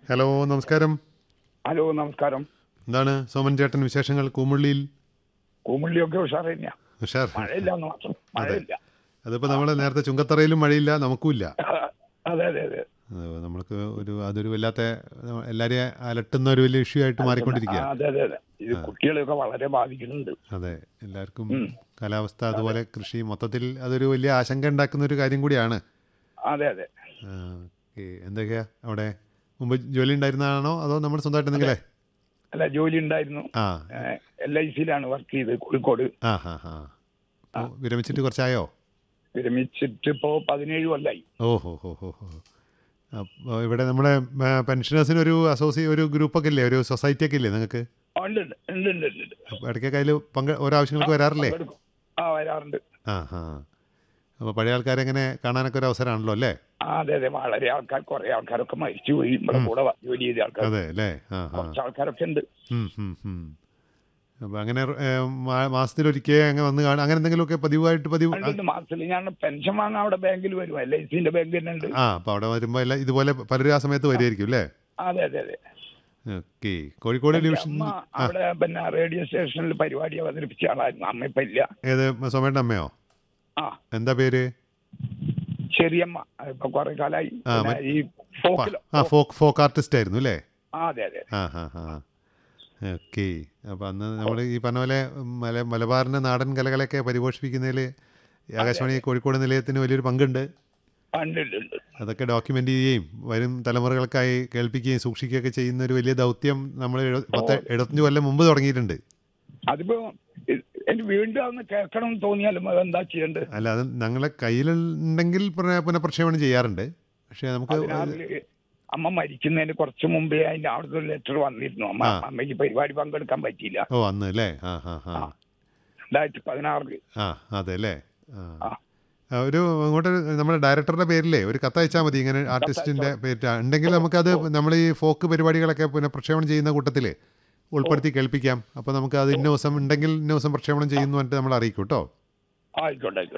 Hello നമസ്കാരം hello നമസ്കാരം എന്താണ് സോമൻ ചേട്ടൻ വിശേഷങ്ങൾ കൂമുള്ളിയിൽ കുമിള്ളിയൊക്കെ ഉഷാർ തന്നെയാ ഉഷാർ മഴയില്ല എന്ന് മാത്രം മഴയില്ല അതിപ്പോൾ നമ്മൾ നേരത്തെ ചുങ്കത്തറയിലും മഴയില്ല നമുക്കുമില്ല അതെ അതെ അതെ അത് നമ്മൾക്ക് ഒരു അതൊരു വല്ലാത്ത എല്ലാവരെയും അലട്ടുന്ന ഒരു വലിയ ഇഷ്യൂ ആയിട്ട് മാറിക്കൊണ്ടിരിക്കുക ആ, അതെ അതെ അതെ ഇത് കുട്ടികളെയൊക്കെ വളരെ ബാധിക്കുന്നുണ്ട് അതെ എല്ലാവർക്കും കാലാവസ്ഥ അതുപോലെ കൃഷി മൊത്തത്തിൽ അതൊരു വലിയ ആശങ്ക ഉണ്ടാക്കുന്ന ഒരു കാര്യം കൂടിയാണ് അതെ അതെ ആ, ഓക്കേ. എന്തൊക്കെയാ അവിടെ മുമ്പ് ജോലി ഉണ്ടായിരുന്നതാണോ അതോ നമ്മൾ സ്വന്തമായിട്ട് എന്തെങ്കിലേ അല്ല ജോലി ഉണ്ടായിരുന്നു ആ എൽ ഐ സിയിലാണ് വർക്ക് ചെയ്ത് കോഴിക്കോട് ആ ഹാ ഹാ അപ്പോൾ വിരമിച്ചിട്ട് കുറച്ചായോ വിരമിച്ചിട്ട് ഇപ്പോ പതിനേഴ് കൊല്ലായി ഓ ഹോ ഹോ ഹോ ഹോ അപ്പോൾ ഇവിടെ നമ്മുടെ പെൻഷനേഴ്സിന് ഒരു അസോസിയേ ഒരു ഗ്രൂപ്പൊക്കെ ഇല്ലേ ഒരു സൊസൈറ്റി ഒക്കെ ഇല്ലേ നിങ്ങൾക്ക് ആ, ഉണ്ട് ഉണ്ട് ഉണ്ട് ഉണ്ട് ഉണ്ട് ഉണ്ട് അപ്പോൾ ഇടയ്ക്കൊക്കെ അതിൽ പങ്ക് ഓരോ ആവശ്യങ്ങൾക്ക് വരാറില്ലേ പങ്കെടുക്കും. ആ വരാറുണ്ട് ആ ഹാ അപ്പോൾ പഴയ ആൾക്കാരെ എങ്ങനെ കാണാനൊക്കെ ഒരു അവസരമാണല്ലോ അല്ലേ ആ അതെ അതെ വളരെ ആൾക്കാർ കുറെ ആൾക്കാരൊക്കെ മരിച്ചുപോയി നമ്മുടെ കൂടെ വ- ജോലി ചെയ്ത ആൾക്കാർ അതെ അല്ലേ ആ ഹാ കുറച്ച് ആൾക്കാരൊക്കെ ഉണ്ട് അപ്പോൾ അങ്ങനെ ഏ, മാ- മാസത്തിലൊരിക്കൽ അങ്ങനെ വന്ന് കാണും അങ്ങനെ എന്തെങ്കിലുമൊക്കെ പതിവായിട്ട് പതിവ് ഉണ്ട്, ഉണ്ട്. മാസത്തിൽ ഞാൻ പെൻഷൻ വാങ്ങാൻ അവിടെ ബാങ്കിൽ വരും എൽ ഐ സിന്റെ ബാങ്ക് തന്നെ ഉണ്ട് ആ അപ്പോൾ അവിടെ വരുമ്പോൾ എല്ലാം ഇതുപോലെ പലരും ആ സമയത്ത് വരുമായിരിക്കും അല്ലേ അതെ അതെ അതെ ഓക്കെ കോഴിക്കോട് ഡിവിഷൻ അമ്മ അവിടെ പിന്നെ റേഡിയോ സ്റ്റേഷനിൽ പരിപാടി അവതരിപ്പിച്ച ആളായിരുന്നു അമ്മ ഇപ്പൊ ഇല്ല ഏത് സോമേട്ട അമ്മയോ ആ എന്താ പേര് ശരിയമ്മ ഇപ്പൊ കുറെ കാലായി ആ, പിന്നെ ഈ ഫോക്കിലോ ആ ഫോക്ക് ഫോക്ക് ആർട്ടിസ്റ്റ് ആയിരുന്നു അല്ലേ ആ അതെ അതെ ആ ഹാ ഹാ ഓക്കെ അപ്പോൾ അന്ന് നമ്മൾ ഈ പറഞ്ഞ പോലെ മല മലബാറിൻ്റെ നാടൻ കലകളെയൊക്കെ പരിപോഷിപ്പിക്കുന്നതിൽ ആകാശവാണി കോഴിക്കോട് നിലയത്തിന് വലിയൊരു പങ്കുണ്ട് ആ, ഉണ്ട് ഉണ്ട് ഉണ്ട് അതൊക്കെ ഡോക്യുമെൻ്റ് ചെയ്യുകയും വരും തലമുറകൾക്കായി കേൾപ്പിക്കുകയും സൂക്ഷിക്കുകയൊക്കെ ചെയ്യുന്ന ഒരു വലിയ ദൗത്യം നമ്മൾ എഴു- പത്ത് എഴുപത്തഞ്ച് കൊല്ലം മുമ്പ് തുടങ്ങിയിട്ടുണ്ട് അതിപ്പോ ഇ- എനിക്ക് വീണ്ടും അതൊന്ന് കേൾക്കണം എന്ന് തോന്നിയാലും അതെന്താ ചെയ്യേണ്ടത് അല്ല അത് ഞങ്ങളെ കയ്യിലുണ്ടെങ്കിൽ പുന- പുനഃപ്രക്ഷേപണം ചെയ്യാറുണ്ട് പക്ഷേ നമുക്ക് പതിനാറില് അമ്മ മരിക്കുന്നതിന് കുറച്ച് മുമ്പേ അതിന്റെ അവിടുത്തെ ഒരു ലെറ്റർ വന്നിരുന്നു അമ്മ ആ. അമ്മയ്ക്ക് പരിപാടി പങ്കെടുക്കാൻ പറ്റിയില്ല ഓ അന്ന് അല്ലേ ആ ഹാ ഹാ രണ്ടായിരത്തി പതിനാറില് ആ അതെ അല്ലേ ആ ആ. ആ, ഒരു അങ്ങോട്ട് നമ്മുടെ ഡയറക്ടറുടെ പേരിലേ ഒരു കത്തയച്ചാൽ മതി ഇങ്ങനെ ആർട്ടിസ്റ്റിന്റെ പേര് ഉണ്ടെങ്കിൽ നമുക്കത് നമ്മൾ ഈ ഫോക്ക് പരിപാടികളൊക്കെ പിന്നെ പ്രക്ഷേപണം ചെയ്യുന്ന കൂട്ടത്തിൽ ഉൾപ്പെടുത്തി കേൾപ്പിക്കാം അപ്പോൾ നമുക്ക് അത് ഇന്ന ദിവസം ഉണ്ടെങ്കിൽ ഇന്ന ദിവസം പ്രക്ഷേപണം ചെയ്യുന്നു പറഞ്ഞിട്ട് നമ്മൾ അറിയിക്കും കേട്ടോ ആയിക്കോട്ടെ ആയിക്കോട്ടെ